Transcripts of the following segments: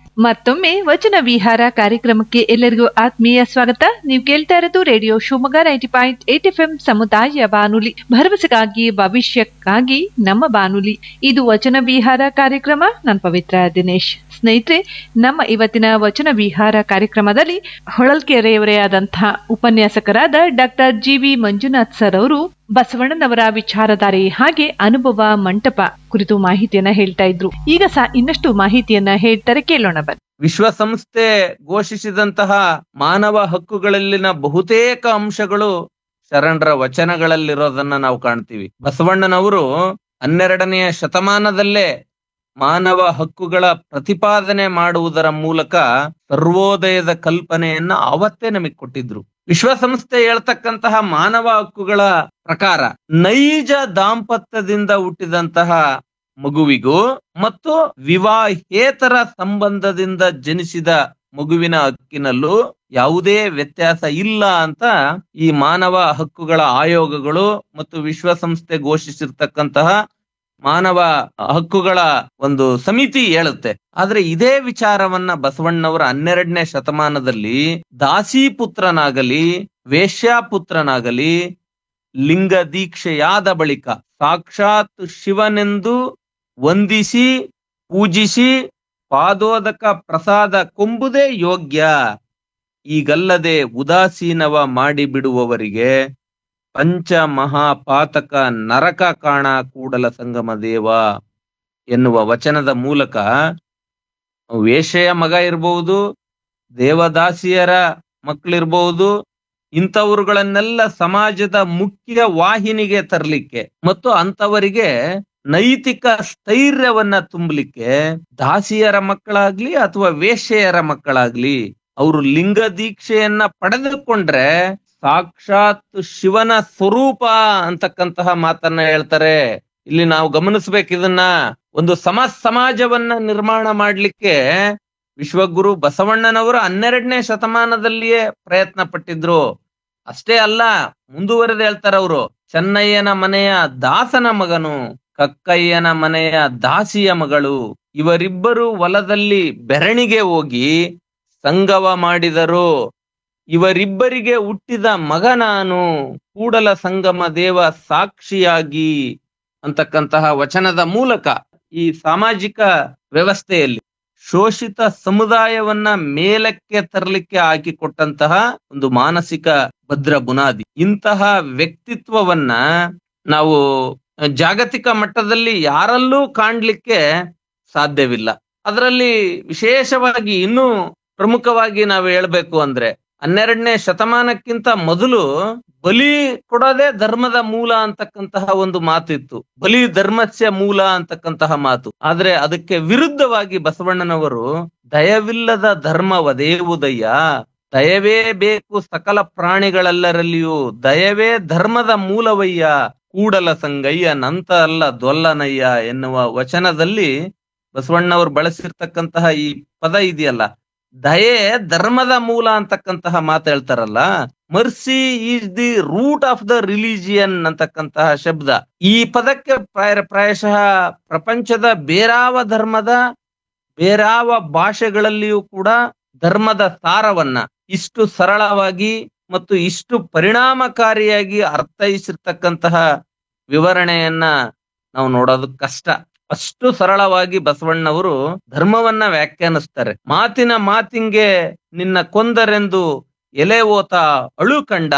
ಮತ್ತೊಮ್ಮೆ ವಚನ ವಿಹಾರ ಕಾರ್ಯಕ್ರಮಕ್ಕೆ ಎಲ್ಲರಿಗೂ ಆತ್ಮೀಯ ಸ್ವಾಗತ ನೀವು ಕೇಳ್ತಾ ಇರೋದು radio Shivamogga ninety point eight F M ಸಮುದಾಯ ಬಾನುಲಿ ಭರವಸೆಗಾಗಿ ಭವಿಷ್ಯಕ್ಕಾಗಿ ನಮ್ಮ ಬಾನುಲಿ ಇದು ವಚನ ವಿಹಾರ ಕಾರ್ಯಕ್ರಮ ನಾನು ಪವಿತ್ರ ದಿನೇಶ್ ಸ್ನೇಹಿತರೆ ನಮ್ಮ ಇವತ್ತಿನ ವಚನ ವಿಹಾರ ಕಾರ್ಯಕ್ರಮದಲ್ಲಿ ಹೊಳಲ್ಕೆರೆಯವರೇ ಆದಂತಹ ಉಪನ್ಯಾಸಕರಾದ doctor G V Manjunath sir ಅವರು ಬಸವಣ್ಣನವರ ವಿಚಾರಧಾರೆ ಹಾಗೆ ಅನುಭವ ಮಂಟಪ ಕುರಿತು ಮಾಹಿತಿಯನ್ನ ಹೇಳ್ತಾ ಇದ್ರು ಈಗ ಸಹ ಇನ್ನಷ್ಟು ಮಾಹಿತಿಯನ್ನ ಹೇಳ್ತಾರೆ ಕೇಳೋಣ ಬನ್ನಿ ವಿಶ್ವಸಂಸ್ಥೆ ಘೋಷಿಸಿದಂತಹ ಮಾನವ ಹಕ್ಕುಗಳಲ್ಲಿನ ಬಹುತೇಕ ಅಂಶಗಳು ಶರಣರ ವಚನಗಳಲ್ಲಿರೋದನ್ನ ನಾವು ಕಾಣ್ತೀವಿ ಬಸವಣ್ಣನವರು ಹನ್ನೆರಡನೆಯ ಶತಮಾನದಲ್ಲೇ ಮಾನವ ಹಕ್ಕುಗಳ ಪ್ರತಿಪಾದನೆ ಮಾಡುವುದರ ಮೂಲಕ ಸರ್ವೋದಯದ ಕಲ್ಪನೆಯನ್ನ ಅವತ್ತೇ ನಮಗೆ ಕೊಟ್ಟಿದ್ರು ವಿಶ್ವಸಂಸ್ಥೆ ಹೇಳ್ತಕ್ಕಂತಹ ಮಾನವ ಹಕ್ಕುಗಳ ಪ್ರಕಾರ ನೈಜ ದಾಂಪತ್ಯದಿಂದ ಹುಟ್ಟಿದಂತಹ ಮಗುವಿಗೂ ಮತ್ತು ವಿವಾಹೇತರ ಸಂಬಂಧದಿಂದ ಜನಿಸಿದ ಮಗುವಿನ ಹಕ್ಕಿನಲ್ಲೂ ಯಾವುದೇ ವ್ಯತ್ಯಾಸ ಇಲ್ಲ ಅಂತ ಈ ಮಾನವ ಹಕ್ಕುಗಳ ಆಯೋಗಗಳು ಮತ್ತು ವಿಶ್ವಸಂಸ್ಥೆ ಘೋಷಿಸಿರ್ತಕ್ಕಂತಹ ಮಾನವ ಹಕ್ಕುಗಳ ಒಂದು ಸಮಿತಿ ಹೇಳುತ್ತೆ ಆದ್ರೆ ಇದೇ ವಿಚಾರವನ್ನ ಬಸವಣ್ಣವರ ಹನ್ನೆರಡನೇ ಶತಮಾನದಲ್ಲಿ ದಾಸಿಪುತ್ರನಾಗಲಿ ವೇಶ್ಯಾಪುತ್ರನಾಗಲಿ ಲಿಂಗ ದೀಕ್ಷೆಯಾದ ಬಳಿಕ ಸಾಕ್ಷಾತ್ ಶಿವನೆಂದು ವಂದಿಸಿ ಪೂಜಿಸಿ ಪಾದೋದಕ ಪ್ರಸಾದ ಕೊಂಬುದೇ ಯೋಗ್ಯ ಈಗಲ್ಲದೆ ಉದಾಸೀನವ ಮಾಡಿಬಿಡುವವರಿಗೆ ಪಂಚ ಮಹಾಪಾತಕ ನರಕ ಕಾಣ ಕೂಡಲ ಸಂಗಮ ದೇವ ಎನ್ನುವ ವಚನದ ಮೂಲಕ ವೇಷೆಯ ಮಗ ಇರಬಹುದು ದೇವದಾಸಿಯರ ಮಕ್ಕಳಿರ್ಬಹುದು ಇಂಥವ್ರುಗಳನ್ನೆಲ್ಲ ಸಮಾಜದ ಮುಖ್ಯ ವಾಹಿನಿಗೆ ತರಲಿಕ್ಕೆ ಮತ್ತು ಅಂತವರಿಗೆ ನೈತಿಕ ಸ್ಥೈರ್ಯವನ್ನ ತುಂಬಲಿಕ್ಕೆ ದಾಸಿಯರ ಮಕ್ಕಳಾಗ್ಲಿ ಅಥವಾ ವೇಶ್ಯೆಯರ ಮಕ್ಕಳಾಗ್ಲಿ ಅವರು ಲಿಂಗ ದೀಕ್ಷೆಯನ್ನ ಪಡೆದುಕೊಂಡ್ರೆ ಸಾಕ್ಷಾತ್ ಶಿವನ ಸ್ವರೂಪ ಅಂತಕ್ಕಂತಹ ಮಾತನ್ನ ಹೇಳ್ತಾರೆ ಇಲ್ಲಿ ನಾವು ಗಮನಿಸ್ಬೇಕು ಇದನ್ನ ಒಂದು ಸಮ ಸಮಾಜವನ್ನ ನಿರ್ಮಾಣ ಮಾಡ್ಲಿಕ್ಕೆ ವಿಶ್ವಗುರು ಬಸವಣ್ಣನವರು ಹನ್ನೆರಡನೇ ಶತಮಾನದಲ್ಲಿಯೇ ಪ್ರಯತ್ನ ಪಟ್ಟಿದ್ರು ಅಷ್ಟೇ ಅಲ್ಲ ಮುಂದುವರೆದು ಹೇಳ್ತಾರೆ ಅವರು ಚೆನ್ನಯ್ಯನ ಮನೆಯ ದಾಸನ ಮಗನು ಕಕ್ಕಯ್ಯನ ಮನೆಯ ದಾಸಿಯ ಮಗಳು ಇವರಿಬ್ಬರು ಹೊಲದಲ್ಲಿ ಬೆರಣಿಗೆ ಹೋಗಿ ಸಂಗವ ಮಾಡಿದರು ಇವರಿಬ್ಬರಿಗೆ ಹುಟ್ಟಿದ ಮಗ ನಾನು ಕೂಡಲ ಸಂಗಮ ದೇವ ಸಾಕ್ಷಿಯಾಗಿ ಅಂತಕ್ಕಂತಹ ವಚನದ ಮೂಲಕ ಈ ಸಾಮಾಜಿಕ ವ್ಯವಸ್ಥೆಯಲ್ಲಿ ಶೋಷಿತ ಸಮುದಾಯವನ್ನ ಮೇಲಕ್ಕೆ ತರಲಿಕ್ಕೆ ಹಾಕಿಕೊಟ್ಟಂತಹ ಒಂದು ಮಾನಸಿಕ ಭದ್ರ ಬುನಾದಿ ಇಂತಹ ವ್ಯಕ್ತಿತ್ವವನ್ನ ನಾವು ಜಾಗತಿಕ ಮಟ್ಟದಲ್ಲಿ ಯಾರಲ್ಲೂ ಕಾಣ್ಲಿಕ್ಕೆ ಸಾಧ್ಯವಿಲ್ಲ ಅದರಲ್ಲಿ ವಿಶೇಷವಾಗಿ ಇನ್ನೂ ಪ್ರಮುಖವಾಗಿ ನಾವು ಹೇಳ್ಬೇಕು ಅಂದ್ರೆ ಹನ್ನೆರಡನೇ ಶತಮಾನಕ್ಕಿಂತ ಮೊದಲು ಬಲಿ ಕೊಡೋದೇ ಧರ್ಮದ ಮೂಲ ಅಂತಕ್ಕಂತಹ ಒಂದು ಮಾತಿತ್ತು ಬಲಿ ಧರ್ಮಸ್ಯ ಮೂಲ ಅಂತಕ್ಕಂತಹ ಮಾತು ಆದ್ರೆ ಅದಕ್ಕೆ ವಿರುದ್ಧವಾಗಿ ಬಸವಣ್ಣನವರು ದಯವಿಲ್ಲದ ಧರ್ಮ ವದೇವುದಯ್ಯ ದಯವೇ ಬೇಕು ಸಕಲ ಪ್ರಾಣಿಗಳೆಲ್ಲರಲ್ಲಿಯೂ ದಯವೇ ಧರ್ಮದ ಮೂಲವಯ್ಯ ಕೂಡಲ ಸಂಗಯ್ಯ ನಂತ ಅಲ್ಲ ದೊಲ್ಲನಯ್ಯ ಎನ್ನುವ ವಚನದಲ್ಲಿ ಬಸವಣ್ಣವರು ಬಳಸಿರ್ತಕ್ಕಂತಹ ಈ ಪದ ಇದೆಯಲ್ಲ ದಯೆ ಧರ್ಮದ ಮೂಲ ಅಂತಕ್ಕಂತಹ ಮಾತು ಹೇಳ್ತಾರಲ್ಲ mercy is the root of the religion ಅಂತಕ್ಕಂತಹ ಶಬ್ದ ಈ ಪದಕ್ಕೆ ಪ್ರಾಯ ಪ್ರಾಯಶಃ ಪ್ರಪಂಚದ ಬೇರಾವ ಧರ್ಮದ ಬೇರಾವ ಭಾಷೆಗಳಲ್ಲಿಯೂ ಕೂಡ ಧರ್ಮದ ಸಾರವನ್ನ ಇಷ್ಟು ಸರಳವಾಗಿ ಮತ್ತು ಇಷ್ಟು ಪರಿಣಾಮಕಾರಿಯಾಗಿ ಅರ್ಥೈಸಿರ್ತಕ್ಕಂತಹ ವಿವರಣೆಯನ್ನ ನಾವು ನೋಡೋದು ಕಷ್ಟ ಅಷ್ಟು ಸರಳವಾಗಿ ಬಸವಣ್ಣವರು ಧರ್ಮವನ್ನ ವ್ಯಾಖ್ಯಾನಿಸ್ತಾರೆ ಮಾತಿನ ಮಾತಿಂಗೆ ನಿನ್ನ ಕೊಂದರೆಂದು ಎಲೆ ಓತ ಅಳು ಕಂಡ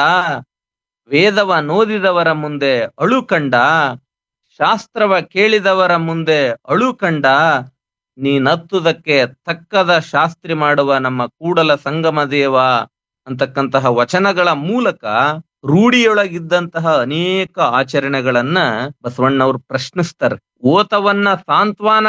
ವೇದವ ನೋದಿದವರ ಮುಂದೆ ಅಳು ಕಂಡ ಶಾಸ್ತ್ರವ ಕೇಳಿದವರ ಮುಂದೆ ಅಳು ಕಂಡ ನೀನತ್ತುದಕ್ಕೆ ತಕ್ಕದ ಶಾಸ್ತ್ರಿ ಮಾಡುವ ನಮ್ಮ ಕೂಡಲ ಸಂಗಮ ದೇವ ಅಂತಕ್ಕಂತಹ ವಚನಗಳ ಮೂಲಕ ರೂಢಿಯೊಳಗಿದ್ದಂತಹ ಅನೇಕ ಆಚರಣೆಗಳನ್ನ ಬಸವಣ್ಣವರು ಪ್ರಶ್ನಿಸ್ತಾರೆ ಓತವನ್ನ ಸಾಂತ್ವನ